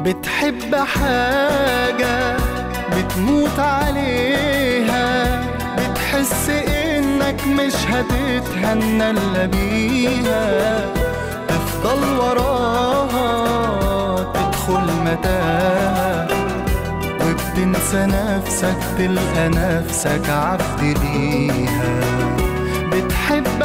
بتحب حاجة بتموت عليها بتحس انك مش هتتهنى الا بيها تفضل وراها تدخل متاهة وبتنسى نفسك تلقى نفسك عبد ليها بتحب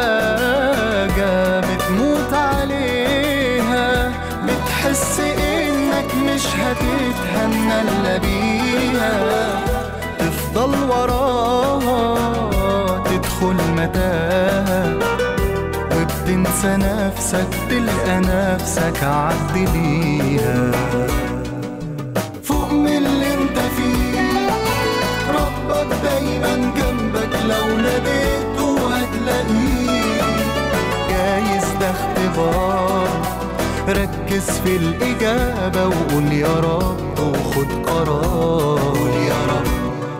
حاجة بتموت عليها بتحس انك مش هتتهنى الا بيها تفضل وراها تدخل متاهة وبتنسى نفسك تلقى نفسك عبد ليها فوق من اللي انت فيه ربك دايما جنبك لو ناديته هتلاقيه جايز ده اختبار ركز في الإجابة وقول يا رب وخد قرار قول يا رب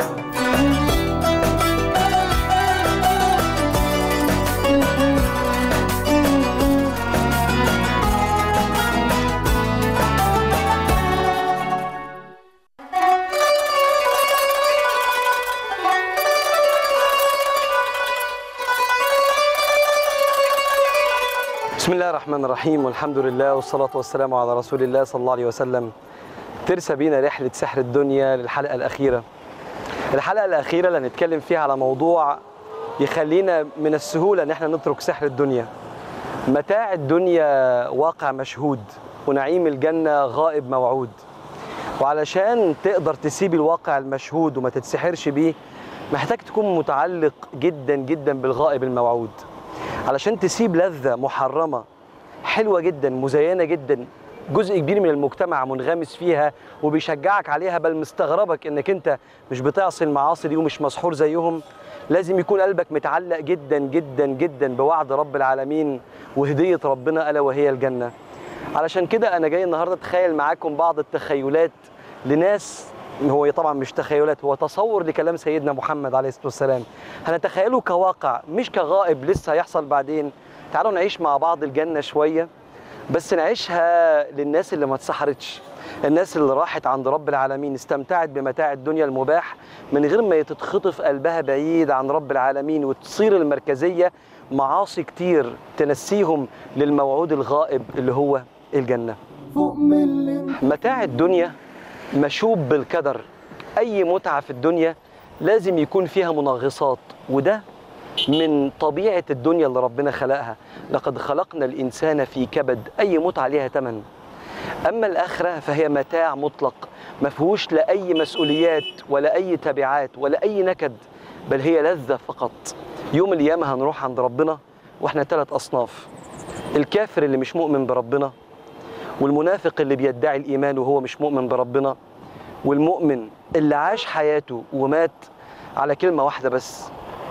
بسم الله الرحمن الرحيم والحمد لله والصلاة والسلام على رسول الله صلى الله عليه وسلم ترسى بينا رحلة سحر الدنيا للحلقة الأخيرة الحلقة الأخيرة اللي هنتكلم فيها على موضوع يخلينا من السهولة إن احنا نترك سحر الدنيا متاع الدنيا واقع مشهود ونعيم الجنة غائب موعود وعلشان تقدر تسيب الواقع المشهود وما تتسحرش بيه محتاج تكون متعلق جدا جدا بالغائب الموعود علشان تسيب لذة محرمة حلوة جدا مزينة جدا جزء كبير من المجتمع منغمس فيها وبيشجعك عليها بل مستغربك انك انت مش بتعصي المعاصي دي ومش مسحور زيهم لازم يكون قلبك متعلق جدا جدا جدا بوعد رب العالمين وهدية ربنا ألا وهي الجنة علشان كده أنا جاي النهاردة أتخيل معاكم بعض التخيلات لناس هو طبعا مش تخيلات هو تصور لكلام سيدنا محمد عليه الصلاه والسلام هنتخيله كواقع مش كغائب لسه هيحصل بعدين تعالوا نعيش مع بعض الجنه شويه بس نعيشها للناس اللي ما اتسحرتش الناس اللي راحت عند رب العالمين استمتعت بمتاع الدنيا المباح من غير ما تتخطف قلبها بعيد عن رب العالمين وتصير المركزيه معاصي كتير تنسيهم للموعود الغائب اللي هو الجنه فوق من اللي متاع الدنيا مشوب بالكدر اي متعه في الدنيا لازم يكون فيها منغصات وده من طبيعه الدنيا اللي ربنا خلقها لقد خلقنا الانسان في كبد اي متعه ليها ثمن اما الاخره فهي متاع مطلق ما فيهوش لا اي مسؤوليات ولا اي تبعات ولا اي نكد بل هي لذه فقط يوم القيامه هنروح عند ربنا واحنا ثلاث اصناف الكافر اللي مش مؤمن بربنا والمنافق اللي بيدعي الايمان وهو مش مؤمن بربنا والمؤمن اللي عاش حياته ومات على كلمه واحده بس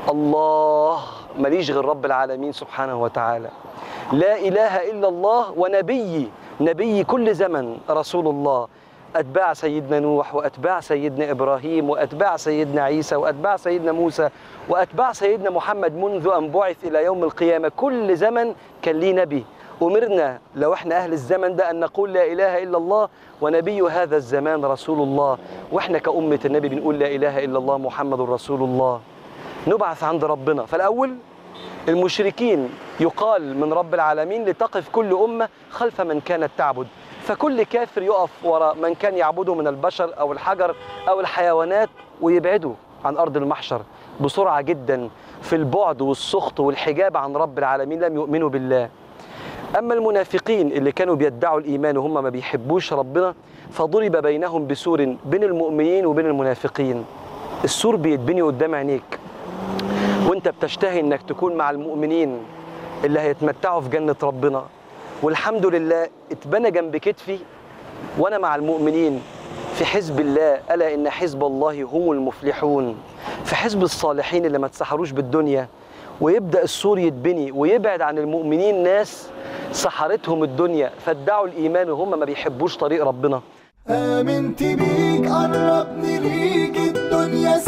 الله ماليش غير رب العالمين سبحانه وتعالى لا اله الا الله ونبيي نبي كل زمن رسول الله اتباع سيدنا نوح واتباع سيدنا ابراهيم واتباع سيدنا عيسى واتباع سيدنا موسى واتباع سيدنا محمد منذ ان بعث الى يوم القيامه كل زمن كان ليه نبي أمرنا لو احنا أهل الزمن ده أن نقول لا إله إلا الله ونبي هذا الزمان رسول الله واحنا كأمة النبي بنقول لا إله إلا الله محمد رسول الله نبعث عند ربنا فالأول المشركين يقال من رب العالمين لتقف كل أمة خلف من كانت تعبد فكل كافر يقف وراء من كان يعبده من البشر أو الحجر أو الحيوانات ويبعده عن أرض المحشر بسرعة جدا في البعد والسخط والحجاب عن رب العالمين لم يؤمنوا بالله أما المنافقين اللي كانوا بيدعوا الإيمان وهم ما بيحبوش ربنا فضرب بينهم بسور بين المؤمنين وبين المنافقين السور بيتبني قدام عينيك وانت بتشتهي انك تكون مع المؤمنين اللي هيتمتعوا في جنة ربنا والحمد لله اتبنى جنب كتفي وانا مع المؤمنين في حزب الله ألا إن حزب الله هم المفلحون في حزب الصالحين اللي ما تسحروش بالدنيا ويبدأ السور يتبني ويبعد عن المؤمنين ناس سحرتهم الدنيا فادعوا الإيمان وهم ما بيحبوش طريق ربنا آمنت بيك قربني ليك الدنيا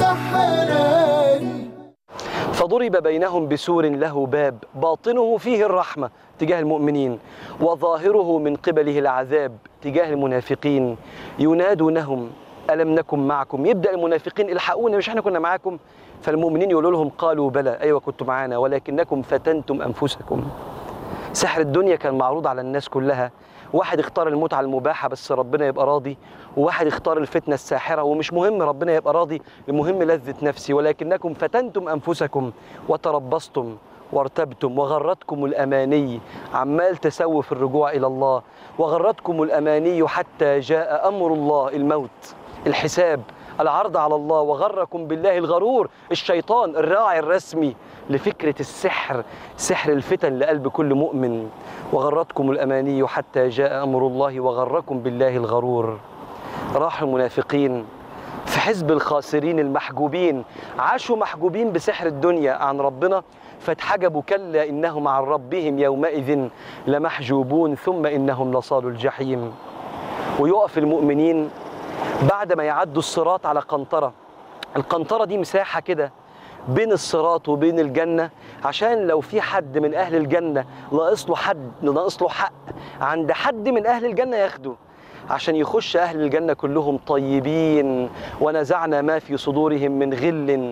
سحراني فضرب بينهم بسور له باب باطنه فيه الرحمة تجاه المؤمنين وظاهره من قبله العذاب تجاه المنافقين ينادونهم ألم نكن معكم يبدأ المنافقين الحقونا مش احنا كنا معاكم فالمؤمنين يقولوا لهم قالوا بلى أيوة كنتم معانا ولكنكم فتنتم أنفسكم سحر الدنيا كان معروض على الناس كلها واحد اختار المتعة المباحة بس ربنا يبقى راضي وواحد اختار الفتنة الساحرة ومش مهم ربنا يبقى راضي المهم لذة نفسي ولكنكم فتنتم أنفسكم وتربصتم وارتبتم وغرتكم الأماني عمال تسوي في الرجوع إلى الله وغرتكم الأماني حتى جاء أمر الله الموت الحساب العرض على الله وغركم بالله الغرور الشيطان الراعي الرسمي لفكرة السحر سحر الفتن لقلب كل مؤمن وغرتكم الأماني حتى جاء أمر الله وغركم بالله الغرور راح المنافقين في حزب الخاسرين المحجوبين عاشوا محجوبين بسحر الدنيا عن ربنا فاتحجبوا كلا إنهم عن ربهم يومئذ لمحجوبون ثم إنهم لصالوا الجحيم ويقف المؤمنين بعد ما يعدوا الصراط على قنطرة القنطرة دي مساحة كده بين الصراط وبين الجنة عشان لو في حد من أهل الجنة ناقص له حد ناقص له حق عند حد من أهل الجنة ياخده عشان يخش أهل الجنة كلهم طيبين ونزعنا ما في صدورهم من غل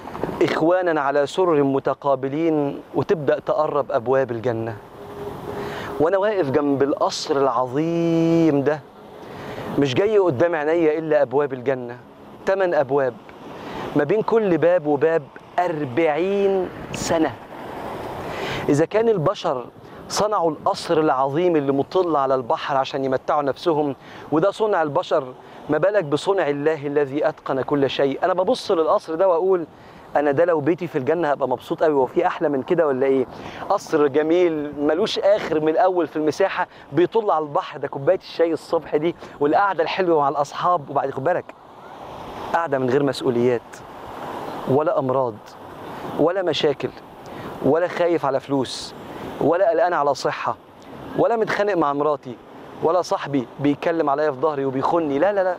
إخوانا على سرر متقابلين وتبدأ تقرب أبواب الجنة وأنا واقف جنب القصر العظيم ده مش جاي قدام عينيا إلا أبواب الجنة تمن أبواب ما بين كل باب وباب أربعين سنة إذا كان البشر صنعوا القصر العظيم اللي مطل على البحر عشان يمتعوا نفسهم وده صنع البشر ما بالك بصنع الله الذي أتقن كل شيء أنا ببص للقصر ده وأقول أنا ده لو بيتي في الجنة هبقى مبسوط قوي وفي أحلى من كده ولا إيه قصر جميل ملوش آخر من الأول في المساحة بيطل على البحر ده كوباية الشاي الصبح دي والقعدة الحلوة مع الأصحاب وبعد خد بالك قاعدة من غير مسؤوليات ولا أمراض ولا مشاكل ولا خايف على فلوس ولا قلقان على صحة ولا متخانق مع مراتي ولا صاحبي بيتكلم عليا في ظهري وبيخني لا لا لا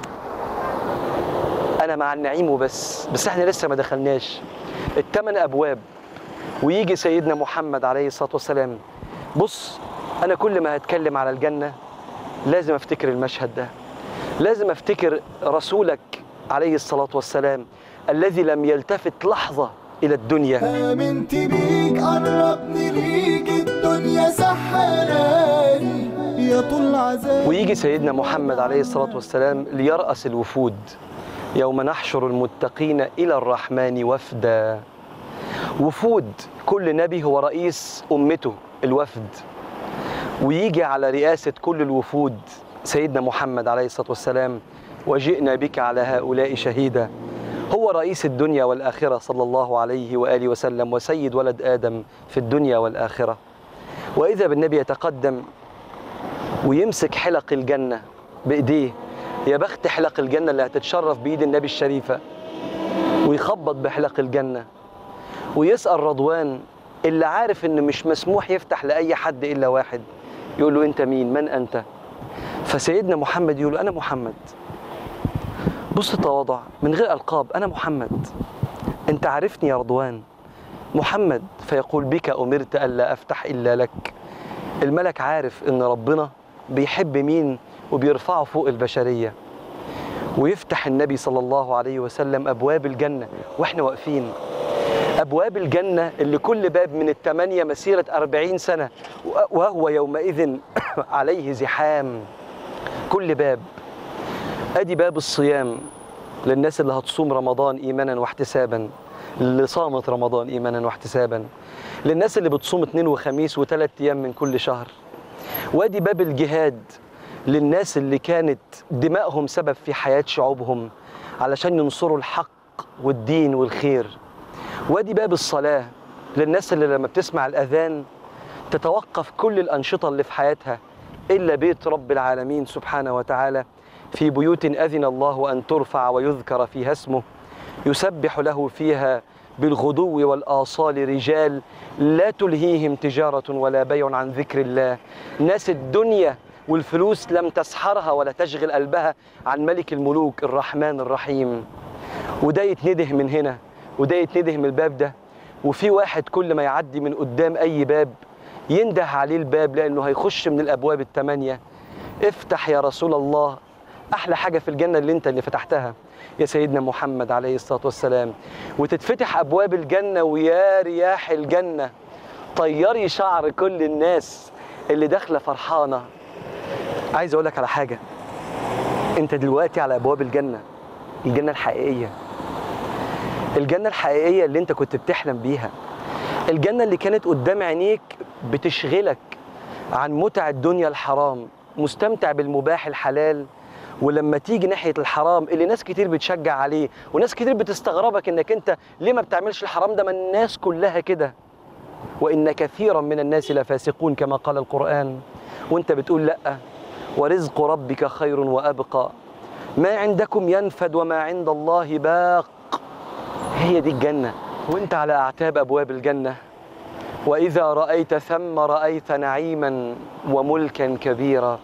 أنا مع النعيم وبس بس احنا لسه ما دخلناش التمن أبواب ويجي سيدنا محمد عليه الصلاة والسلام بص أنا كل ما هتكلم على الجنة لازم أفتكر المشهد ده لازم أفتكر رسولك عليه الصلاة والسلام الذي لم يلتفت لحظة إلى الدنيا آمنت بيك قربني ليك الدنيا سحراني يا طول عذاب ويجي سيدنا محمد عليه الصلاة والسلام ليرأس الوفود يوم نحشر المتقين إلى الرحمن وفدا وفود كل نبي هو رئيس أمته الوفد ويجي على رئاسة كل الوفود سيدنا محمد عليه الصلاة والسلام وجئنا بك على هؤلاء شهيدا هو رئيس الدنيا والآخرة صلى الله عليه وآله وسلم وسيد ولد آدم في الدنيا والآخرة وإذا بالنبي يتقدم ويمسك حلق الجنة بإيديه يا بخت حلق الجنة اللي هتتشرف بإيد النبي الشريفة ويخبط بحلق الجنة ويسأل رضوان اللي عارف إن مش مسموح يفتح لأي حد إلا واحد يقول له أنت مين من أنت فسيدنا محمد يقول له أنا محمد بص التواضع من غير ألقاب أنا محمد أنت عارفني يا رضوان محمد فيقول بك أمرت ألا أفتح إلا لك الملك عارف إن ربنا بيحب مين وبيرفعه فوق البشرية ويفتح النبي صلى الله عليه وسلم أبواب الجنة وإحنا واقفين أبواب الجنة اللي كل باب من الثمانية مسيرة أربعين سنة وهو يومئذ عليه زحام كل باب ادي باب الصيام للناس اللي هتصوم رمضان ايمانا واحتسابا اللي صامت رمضان ايمانا واحتسابا للناس اللي بتصوم اثنين وخميس وثلاث ايام من كل شهر وادي باب الجهاد للناس اللي كانت دمائهم سبب في حياة شعوبهم علشان ينصروا الحق والدين والخير وادي باب الصلاة للناس اللي لما بتسمع الأذان تتوقف كل الأنشطة اللي في حياتها إلا بيت رب العالمين سبحانه وتعالى في بيوت أذن الله أن ترفع ويذكر فيها اسمه يسبح له فيها بالغدو والآصال رجال لا تلهيهم تجارة ولا بيع عن ذكر الله ناس الدنيا والفلوس لم تسحرها ولا تشغل قلبها عن ملك الملوك الرحمن الرحيم وده يتنده من هنا وده يتنده من الباب ده وفي واحد كل ما يعدي من قدام أي باب ينده عليه الباب لأنه هيخش من الأبواب الثمانية افتح يا رسول الله احلى حاجه في الجنه اللي انت اللي فتحتها يا سيدنا محمد عليه الصلاه والسلام وتتفتح ابواب الجنه ويا رياح الجنه طيري شعر كل الناس اللي داخله فرحانه عايز اقول لك على حاجه انت دلوقتي على ابواب الجنه الجنه الحقيقيه الجنه الحقيقيه اللي انت كنت بتحلم بيها الجنه اللي كانت قدام عينيك بتشغلك عن متع الدنيا الحرام مستمتع بالمباح الحلال ولما تيجي ناحيه الحرام اللي ناس كتير بتشجع عليه وناس كتير بتستغربك انك انت ليه ما بتعملش الحرام ده ما الناس كلها كده وان كثيرا من الناس لفاسقون كما قال القران وانت بتقول لا ورزق ربك خير وابقى ما عندكم ينفد وما عند الله باق هي دي الجنه وانت على اعتاب ابواب الجنه واذا رايت ثم رايت نعيما وملكا كبيرا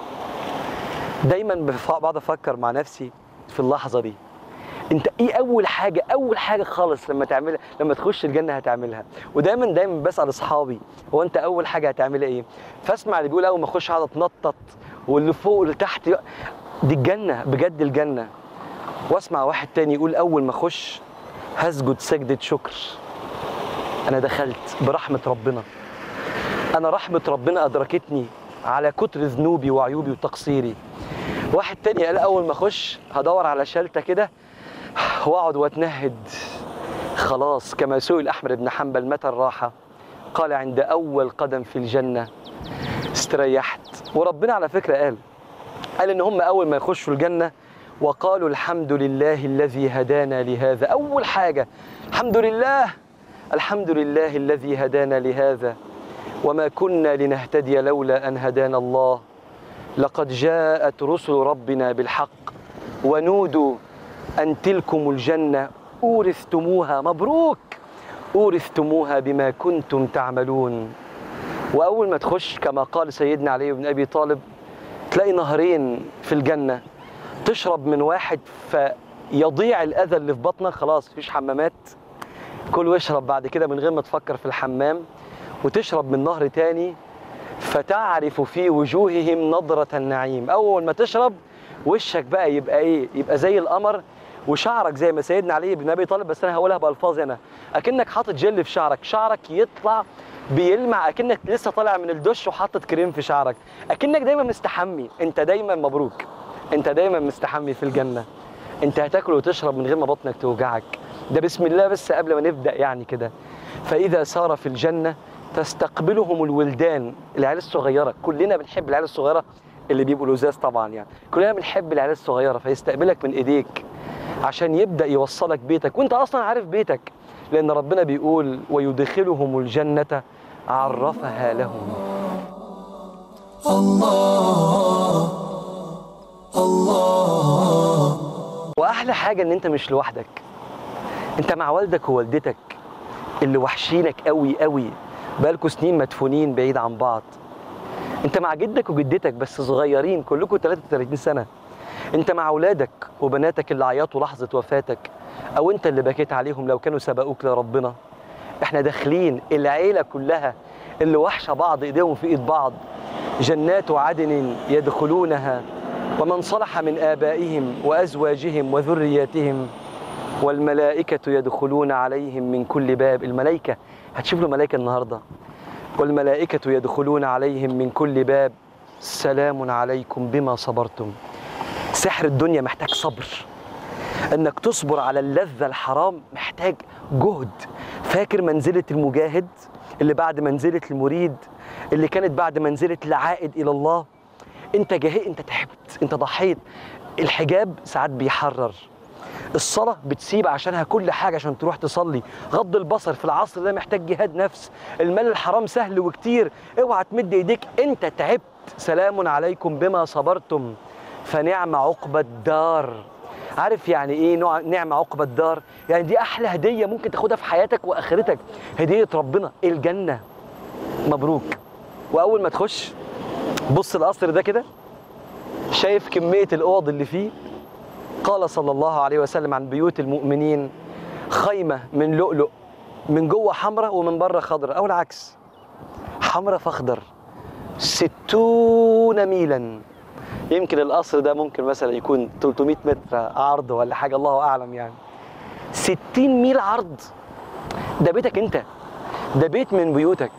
دايما بف- بقعد افكر مع نفسي في اللحظه دي انت ايه اول حاجه اول حاجه خالص لما تعملها لما تخش الجنه هتعملها ودايما دايما بسال اصحابي هو انت اول حاجه هتعملها ايه فاسمع اللي بيقول اول ما اخش اقعد اتنطط واللي فوق واللي تحت دي الجنه بجد الجنه واسمع واحد تاني يقول اول ما اخش هسجد سجده شكر انا دخلت برحمه ربنا انا رحمه ربنا ادركتني على كتر ذنوبي وعيوبي وتقصيري واحد تاني قال اول ما اخش هدور على شلته كده واقعد واتنهد خلاص كما سئل احمد بن حنبل متى الراحه قال عند اول قدم في الجنه استريحت وربنا على فكره قال قال ان هم اول ما يخشوا الجنه وقالوا الحمد لله الذي هدانا لهذا اول حاجه الحمد لله الحمد لله الذي هدانا لهذا وما كنا لنهتدي لولا ان هدانا الله لقد جاءت رسل ربنا بالحق ونودوا ان تلكم الجنه اورثتموها مبروك اورثتموها بما كنتم تعملون واول ما تخش كما قال سيدنا علي بن ابي طالب تلاقي نهرين في الجنه تشرب من واحد فيضيع الاذى اللي في بطنك خلاص مفيش حمامات كل واشرب بعد كده من غير ما تفكر في الحمام وتشرب من نهر تاني فتعرف في وجوههم نظرة النعيم أول ما تشرب وشك بقى يبقى إيه يبقى زي القمر وشعرك زي ما سيدنا علي بن أبي طالب بس أنا هقولها بألفاظي أنا أكنك حاطط جل في شعرك شعرك يطلع بيلمع أكنك لسه طالع من الدش وحاطط كريم في شعرك أكنك دايما مستحمي أنت دايما مبروك أنت دايما مستحمي في الجنة أنت هتاكل وتشرب من غير ما بطنك توجعك ده بسم الله بس قبل ما نبدأ يعني كده فإذا سار في الجنة تستقبلهم الولدان العيال الصغيرة كلنا بنحب العيال الصغيرة اللي بيبقوا لزاز طبعا يعني كلنا بنحب العيال الصغيرة فيستقبلك من ايديك عشان يبدأ يوصلك بيتك وانت اصلا عارف بيتك لان ربنا بيقول ويدخلهم الجنة عرفها لهم واحلى حاجة ان انت مش لوحدك انت مع والدك ووالدتك اللي وحشينك قوي قوي بقالكوا سنين مدفونين بعيد عن بعض انت مع جدك وجدتك بس صغيرين كلكم 33 سنه انت مع اولادك وبناتك اللي عيطوا لحظه وفاتك او انت اللي بكيت عليهم لو كانوا سبقوك لربنا احنا داخلين العيله كلها اللي وحشه بعض ايديهم في ايد بعض جنات عدن يدخلونها ومن صلح من ابائهم وازواجهم وذرياتهم والملائكة يدخلون عليهم من كل باب الملائكة هتشوف له ملائكة النهاردة والملائكة يدخلون عليهم من كل باب سلام عليكم بما صبرتم سحر الدنيا محتاج صبر انك تصبر على اللذة الحرام محتاج جهد فاكر منزلة المجاهد اللي بعد منزلة المريد اللي كانت بعد منزلة العائد إلى الله انت جاهد انت تعبت انت ضحيت الحجاب ساعات بيحرر الصلاة بتسيب عشانها كل حاجة عشان تروح تصلي غض البصر في العصر ده محتاج جهاد نفس المال الحرام سهل وكتير اوعى تمد ايديك انت تعبت سلام عليكم بما صبرتم فنعم عقبى الدار عارف يعني ايه نوع نعمة عقبى الدار يعني دي احلى هدية ممكن تاخدها في حياتك واخرتك هدية ربنا الجنة مبروك واول ما تخش بص القصر ده كده شايف كمية الاوض اللي فيه قال صلى الله عليه وسلم عن بيوت المؤمنين خيمة من لؤلؤ من جوه حمراء ومن بره خضراء أو العكس حمراء فاخضر ستون ميلا يمكن القصر ده ممكن مثلا يكون 300 متر عرض ولا حاجه الله اعلم يعني 60 ميل عرض ده بيتك انت ده بيت من بيوتك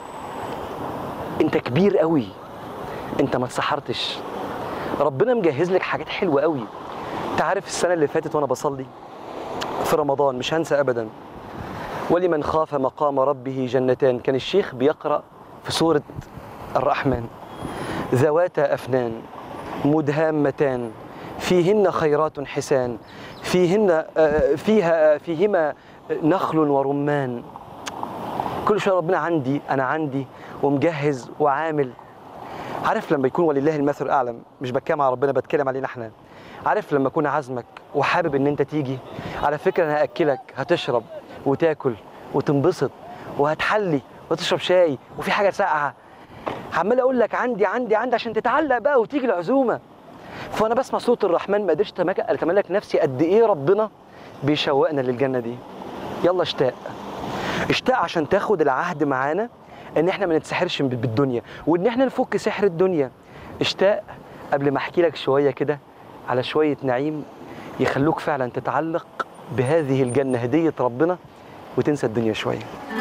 انت كبير قوي انت ما اتسحرتش ربنا مجهز لك حاجات حلوه قوي انت عارف السنه اللي فاتت وانا بصلي في رمضان مش هنسى ابدا ولمن خاف مقام ربه جنتان كان الشيخ بيقرا في سوره الرحمن ذواتا افنان مدهامتان فيهن خيرات حسان فيهن آه، فيها فيهما نخل ورمان كل شويه ربنا عندي انا عندي ومجهز وعامل عارف لما يكون ولله المثل الاعلى مش بتكلم على ربنا بتكلم علينا احنا عارف لما اكون عازمك وحابب ان انت تيجي على فكره انا هاكلك هتشرب وتاكل وتنبسط وهتحلي وتشرب شاي وفي حاجه ساقعه عمال اقول لك عندي عندي عندي عشان تتعلق بقى وتيجي العزومه فانا بسمع صوت الرحمن ما قدرتش أتمك- اتملك نفسي قد ايه ربنا بيشوقنا للجنه دي يلا اشتاق اشتاق عشان تاخد العهد معانا ان احنا ما نتسحرش بالدنيا وان احنا نفك سحر الدنيا اشتاق قبل ما احكي لك شويه كده على شويه نعيم يخلوك فعلا تتعلق بهذه الجنه هديه ربنا وتنسى الدنيا شويه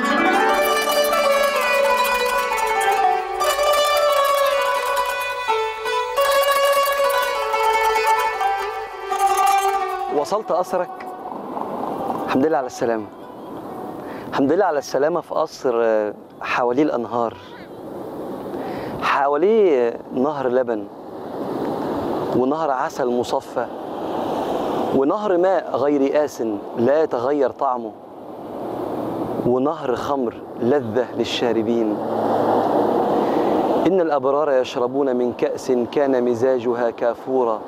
وصلت قصرك الحمد لله على السلامه الحمد لله على السلامة في قصر آه، حواليه الأنهار حواليه آه، نهر لبن ونهر عسل مصفى ونهر ماء غير آس لا يتغير طعمه ونهر خمر لذة للشاربين إن الأبرار يشربون من كأس كان مزاجها كافورا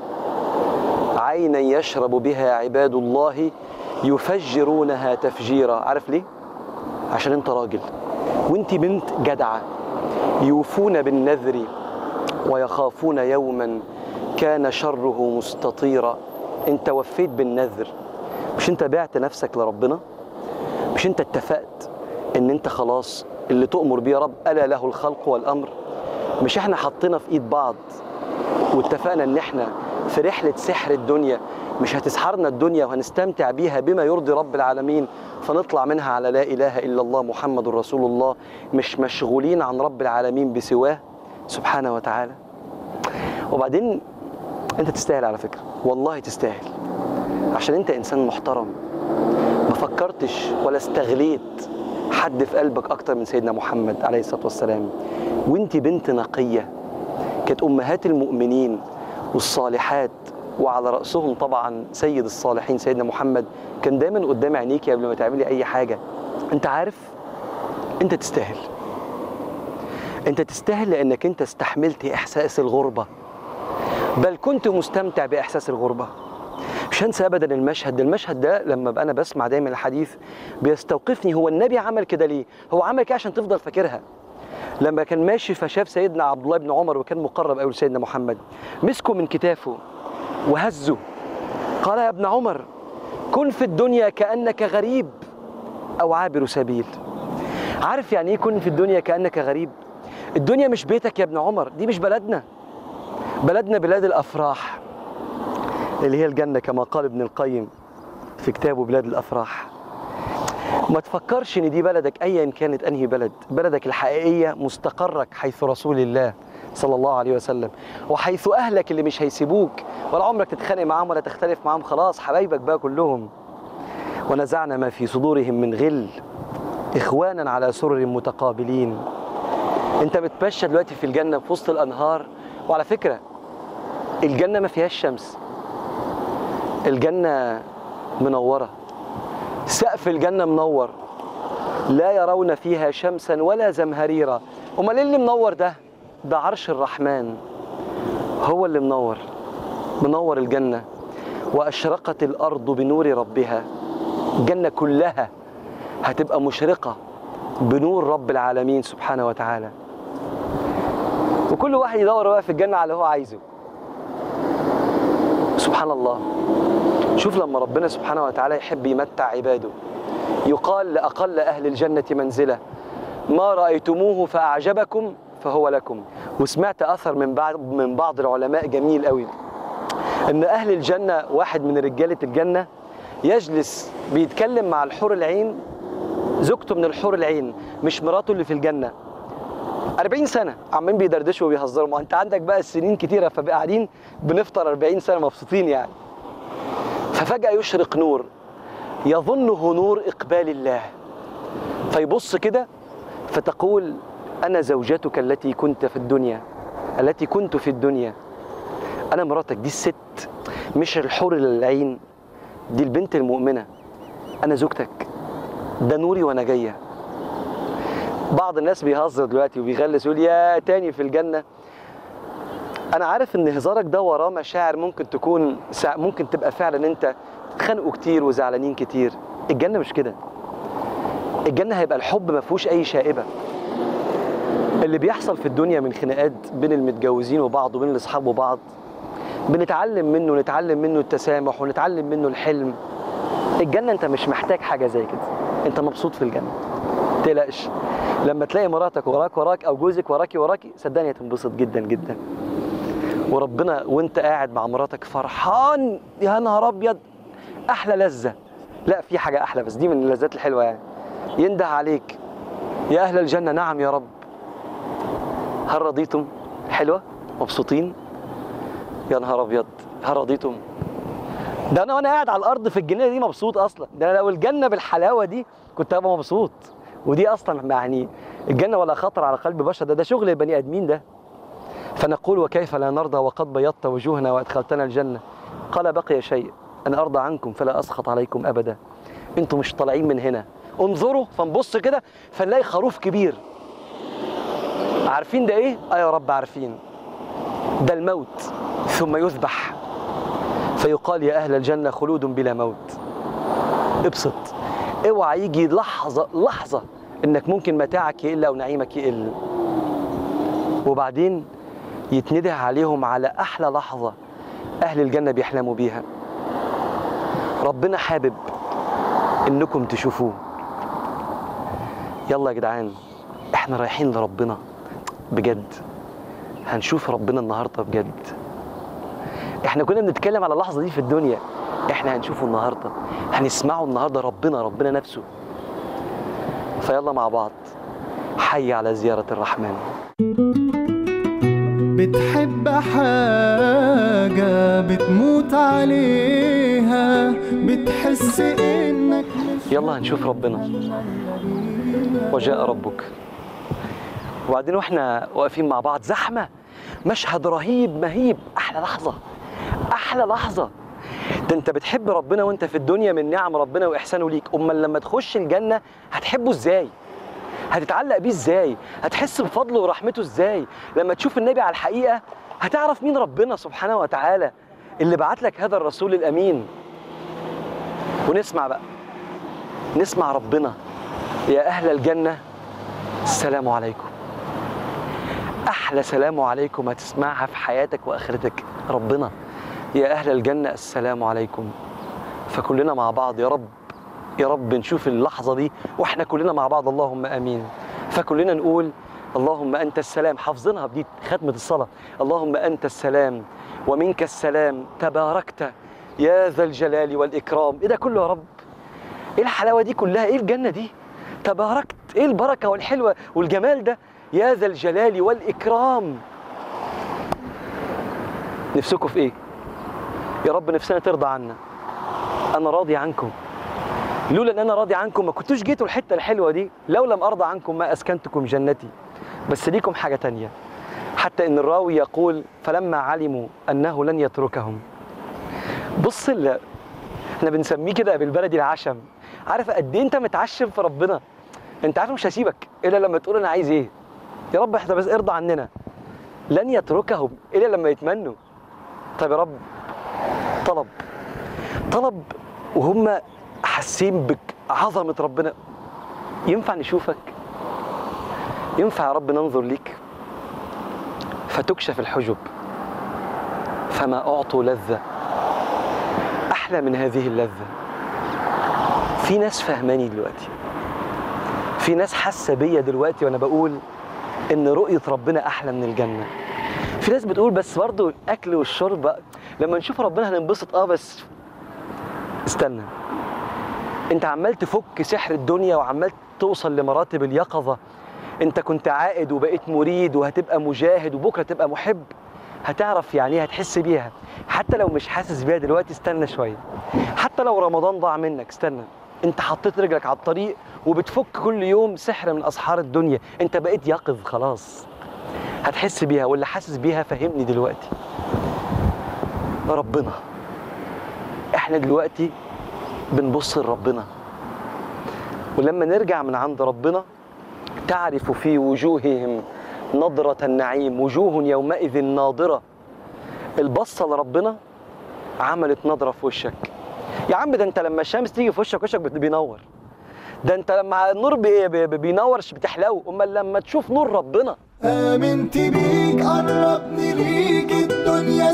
عينا يشرب بها عباد الله يفجرونها تفجيرا عارف ليه؟ عشان انت راجل وانت بنت جدعة يوفون بالنذر ويخافون يوما كان شره مستطيرا انت وفيت بالنذر مش انت بعت نفسك لربنا مش انت اتفقت ان انت خلاص اللي تؤمر بيه يا رب الا له الخلق والامر مش احنا حطينا في ايد بعض واتفقنا ان احنا في رحله سحر الدنيا مش هتسحرنا الدنيا وهنستمتع بيها بما يرضي رب العالمين فنطلع منها على لا اله الا الله محمد رسول الله مش مشغولين عن رب العالمين بسواه سبحانه وتعالى وبعدين انت تستاهل على فكره والله تستاهل عشان انت انسان محترم ما فكرتش ولا استغليت حد في قلبك اكتر من سيدنا محمد عليه الصلاه والسلام وانت بنت نقيه كانت امهات المؤمنين والصالحات وعلى راسهم طبعا سيد الصالحين سيدنا محمد كان دايما قدام عينيكي قبل ما تعملي اي حاجه انت عارف انت تستاهل انت تستاهل لانك انت استحملت احساس الغربه بل كنت مستمتع باحساس الغربه مش هنسى ابدا المشهد ده المشهد ده لما بقى انا بسمع دايما الحديث بيستوقفني هو النبي عمل كده ليه هو عمل كده عشان تفضل فاكرها لما كان ماشي فشاف سيدنا عبد الله بن عمر وكان مقرب قوي لسيدنا محمد مسكه من كتافه وهزه قال يا ابن عمر كن في الدنيا كانك غريب او عابر سبيل عارف يعني ايه كن في الدنيا كانك غريب الدنيا مش بيتك يا ابن عمر دي مش بلدنا بلدنا بلاد الافراح اللي هي الجنه كما قال ابن القيم في كتابه بلاد الافراح ما تفكرش ان دي بلدك ايا كانت انهي بلد بلدك الحقيقيه مستقرك حيث رسول الله صلى الله عليه وسلم وحيث اهلك اللي مش هيسيبوك ولا عمرك تتخانق معاهم ولا تختلف معاهم خلاص حبايبك بقى كلهم ونزعنا ما في صدورهم من غل اخوانا على سرر متقابلين انت بتمشى دلوقتي في الجنه في وسط الانهار وعلى فكره الجنه ما فيهاش شمس الجنه منوره سقف الجنه منور لا يرون فيها شمسا ولا زمهريرا امال ايه اللي منور ده ده عرش الرحمن هو اللي منور منور الجنه واشرقت الارض بنور ربها الجنه كلها هتبقى مشرقه بنور رب العالمين سبحانه وتعالى وكل واحد يدور بقى في الجنه على اللي هو عايزه سبحان الله شوف لما ربنا سبحانه وتعالى يحب يمتع عباده يقال لأقل أهل الجنة منزلة ما رأيتموه فأعجبكم فهو لكم وسمعت اثر من بعض من بعض العلماء جميل قوي ان اهل الجنه واحد من رجاله الجنه يجلس بيتكلم مع الحور العين زوجته من الحور العين مش مراته اللي في الجنه 40 سنه عمالين بيدردشوا وبيهزروا ما انت عندك بقى السنين كتيره فبقى قاعدين بنفطر 40 سنه مبسوطين يعني ففجاه يشرق نور يظنه نور اقبال الله فيبص كده فتقول انا زوجتك التي كنت في الدنيا التي كنت في الدنيا انا مراتك دي الست مش الحور العين دي البنت المؤمنه انا زوجتك ده نوري وانا جايه بعض الناس بيهزر دلوقتي وبيغلس يقول يا تاني في الجنه انا عارف ان هزارك ده وراه مشاعر ممكن تكون سع- ممكن تبقى فعلا انت تتخانقوا كتير وزعلانين كتير الجنه مش كده الجنه هيبقى الحب ما فيهوش اي شائبه اللي بيحصل في الدنيا من خناقات بين المتجوزين وبعض وبين الاصحاب وبعض بنتعلم منه نتعلم منه التسامح ونتعلم منه الحلم الجنه انت مش محتاج حاجه زي كده انت مبسوط في الجنه تقلقش لما تلاقي مراتك وراك وراك او جوزك وراكي وراكي صدقني هتنبسط جدا جدا وربنا وانت قاعد مع مراتك فرحان يا نهار ابيض احلى لذه لا في حاجه احلى بس دي من اللذات الحلوه يعني ينده عليك يا اهل الجنه نعم يا رب هل رضيتم حلوه مبسوطين يا نهار ابيض هل رضيتم ده انا وانا قاعد على الارض في الجنينه دي مبسوط اصلا ده انا لو الجنه بالحلاوه دي كنت هبقى مبسوط ودي اصلا يعني الجنه ولا خطر على قلب بشر ده ده شغل البني ادمين ده فنقول وكيف لا نرضى وقد بيضت وجوهنا وادخلتنا الجنه قال بقي شيء ان ارضى عنكم فلا اسخط عليكم ابدا انتم مش طالعين من هنا انظروا فنبص كده فنلاقي خروف كبير عارفين ده ايه اه يا رب عارفين ده الموت ثم يذبح فيقال يا اهل الجنه خلود بلا موت ابسط اوعى يجي لحظه لحظه انك ممكن متاعك يقل او نعيمك يقل وبعدين يتنده عليهم على احلى لحظه اهل الجنه بيحلموا بيها ربنا حابب انكم تشوفوه يلا يا جدعان احنا رايحين لربنا بجد هنشوف ربنا النهارده بجد احنا كنا بنتكلم على اللحظه دي في الدنيا احنا هنشوفه النهارده هنسمعه النهارده ربنا ربنا نفسه فيلا مع بعض حي على زياره الرحمن بتحب حاجة بتموت عليها بتحس انك مش يلا هنشوف ربنا وجاء ربك وبعدين واحنا واقفين مع بعض زحمه مشهد رهيب مهيب احلى لحظه احلى لحظه ده انت بتحب ربنا وانت في الدنيا من نعم ربنا واحسانه ليك امال لما تخش الجنه هتحبه ازاي هتتعلق بيه ازاي هتحس بفضله ورحمته ازاي لما تشوف النبي على الحقيقه هتعرف مين ربنا سبحانه وتعالى اللي بعت لك هذا الرسول الامين ونسمع بقى نسمع ربنا يا اهل الجنه السلام عليكم احلى سلام عليكم هتسمعها في حياتك واخرتك ربنا يا اهل الجنه السلام عليكم فكلنا مع بعض يا رب يا رب نشوف اللحظه دي واحنا كلنا مع بعض اللهم امين فكلنا نقول اللهم انت السلام حافظينها بدي ختمه الصلاه اللهم انت السلام ومنك السلام تباركت يا ذا الجلال والاكرام ايه ده كله يا رب ايه الحلاوه دي كلها ايه الجنه دي تباركت ايه البركه والحلوه والجمال ده يا ذا الجلال والاكرام نفسكم في ايه يا رب نفسنا ترضى عنا انا راضي عنكم لولا ان انا راضي عنكم ما كنتوش جيتوا الحته الحلوه دي لو لم ارضى عنكم ما اسكنتكم جنتي بس ليكم حاجه تانية حتى ان الراوي يقول فلما علموا انه لن يتركهم بص ال- احنا بنسميه كده بالبلدي العشم عارف قد ايه انت متعشم في ربنا انت عارف مش هسيبك الا لما تقول انا عايز ايه يا رب احنا بس ارضى عننا لن يتركهم الا لما يتمنوا طب يا رب طلب طلب وهم حاسين بعظمه ربنا ينفع نشوفك ينفع يا رب ننظر ليك فتكشف الحجب فما اعطوا لذه احلى من هذه اللذه في ناس فهماني دلوقتي في ناس حاسه بيا دلوقتي وانا بقول ان رؤيه ربنا احلى من الجنه في ناس بتقول بس برضه الاكل والشرب لما نشوف ربنا هننبسط اه بس استنى انت عمال تفك سحر الدنيا وعمال توصل لمراتب اليقظه انت كنت عائد وبقيت مريد وهتبقى مجاهد وبكره تبقى محب هتعرف يعني ايه هتحس بيها حتى لو مش حاسس بيها دلوقتي استنى شويه حتى لو رمضان ضاع منك استنى انت حطيت رجلك على الطريق وبتفك كل يوم سحر من اسحار الدنيا انت بقيت يقظ خلاص هتحس بيها واللي حاسس بيها فهمني دلوقتي ربنا احنا دلوقتي بنبص لربنا ولما نرجع من عند ربنا تعرف في وجوههم نضرة النعيم وجوه يومئذ ناضرة البصة لربنا عملت نضرة في وشك يا عم ده انت لما الشمس تيجي في وشك وشك بينور ده انت لما النور بي بي بينور بتحلو امال لما تشوف نور ربنا آمنت بيك قربني ليك الدنيا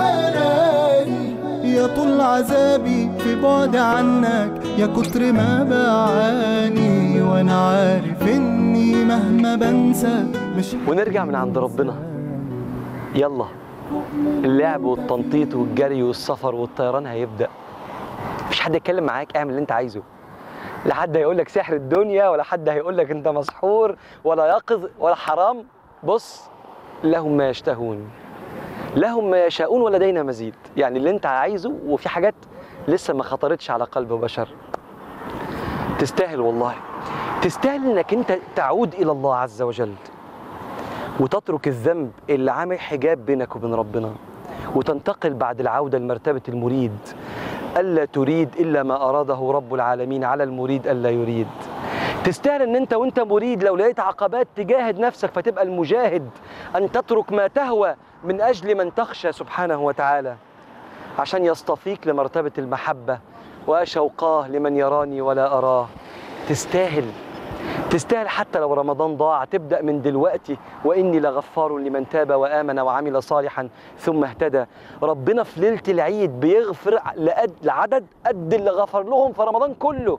سحراني يا طول عذابي في بعد عنك يا كتر ما بعاني وانا عارف اني مهما بنسى مش ونرجع من عند ربنا يلا اللعب والتنطيط والجري والسفر والطيران هيبدأ مفيش حد يتكلم معاك اعمل اللي انت عايزه لا حد هيقول لك سحر الدنيا ولا حد هيقول لك انت مسحور ولا يقظ ولا حرام بص لهم ما يشتهون لهم ما يشاءون ولدينا مزيد يعني اللي انت عايزه وفي حاجات لسه ما خطرتش على قلب بشر تستاهل والله تستاهل انك انت تعود الى الله عز وجل وتترك الذنب اللي عامل حجاب بينك وبين ربنا وتنتقل بعد العودة لمرتبة المريد ألا تريد إلا ما أراده رب العالمين على المريد ألا يريد تستاهل ان انت وانت مريد لو لقيت عقبات تجاهد نفسك فتبقى المجاهد ان تترك ما تهوى من اجل من تخشى سبحانه وتعالى عشان يصطفيك لمرتبة المحبة وأشوقاه لمن يراني ولا أراه تستاهل تستاهل حتى لو رمضان ضاع تبدأ من دلوقتي وإني لغفار لمن تاب وآمن وعمل صالحا ثم اهتدى ربنا في ليلة العيد بيغفر لقد لعدد قد اللي غفر لهم في رمضان كله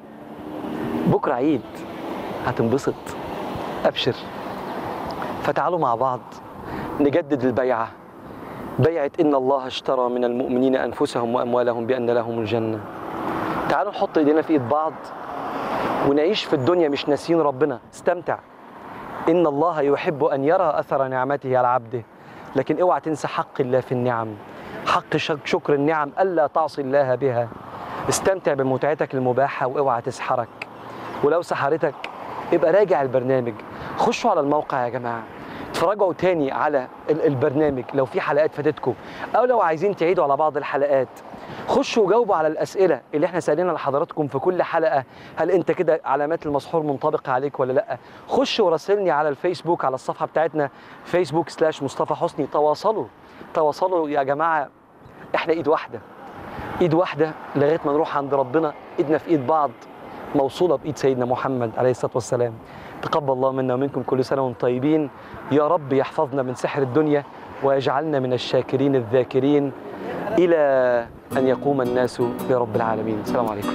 بكرة عيد هتنبسط أبشر فتعالوا مع بعض نجدد البيعة بيعة إن الله اشترى من المؤمنين أنفسهم وأموالهم بأن لهم الجنة تعالوا نحط إيدينا في إيد بعض ونعيش في الدنيا مش ناسين ربنا استمتع إن الله يحب أن يرى أثر نعمته على عبده لكن اوعى تنسى حق الله في النعم حق شك- شكر النعم ألا تعصي الله بها استمتع بمتعتك المباحة واوعى تسحرك ولو سحرتك يبقى راجع البرنامج خشوا على الموقع يا جماعة اتفرجوا تاني على ال- البرنامج لو في حلقات فاتتكم او لو عايزين تعيدوا على بعض الحلقات خشوا وجاوبوا على الاسئله اللي احنا سالنا لحضراتكم في كل حلقه هل انت كده علامات المسحور منطبقه عليك ولا لا خش وراسلني على الفيسبوك على الصفحه بتاعتنا فيسبوك سلاش مصطفى حسني تواصلوا تواصلوا يا جماعه احنا ايد واحده ايد واحده لغايه ما نروح عند ربنا ايدنا في ايد بعض موصوله بايد سيدنا محمد عليه الصلاه والسلام تقبل الله منا ومنكم كل سنه وانتم طيبين يا رب يحفظنا من سحر الدنيا ويجعلنا من الشاكرين الذاكرين الى ان يقوم الناس برب العالمين السلام عليكم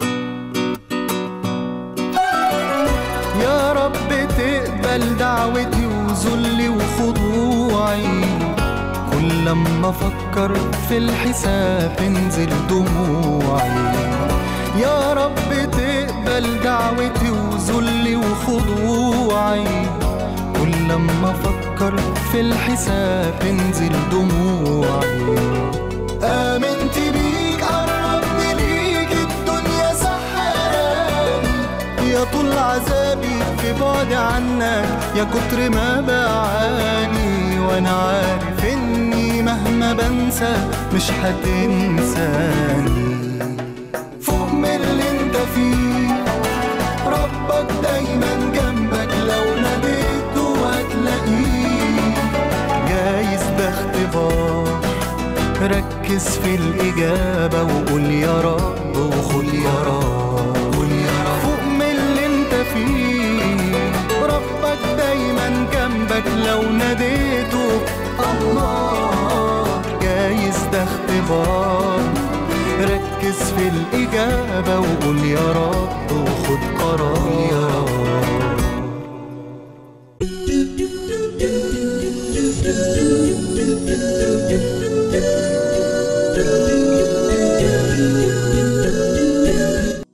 يا رب تقبل دعوتي وذلي وخضوعي كل لما افكر في الحساب تنزل دموعي يا رب تقبل دعوتي وذلي وخضوعي كل لما افكر في الحساب تنزل دموعي آمنت بيك قربني ليك الدنيا سحراني يا طول عذابي في بعد عنك يا كتر ما بعاني وانا عارف اني مهما بنسى مش هتنساني فوق من اللي انت فيه ربك دايما جنبك لو ناديته هتلاقيه جايز ده اختبار ركز في الإجابة وقول يا رب وخد يا رب قول يا رب فوق من اللي انت فيه ربك دايما جنبك لو ناديته الله جايز ده اختبار ركز في الإجابة وقول يا رب وخد قرار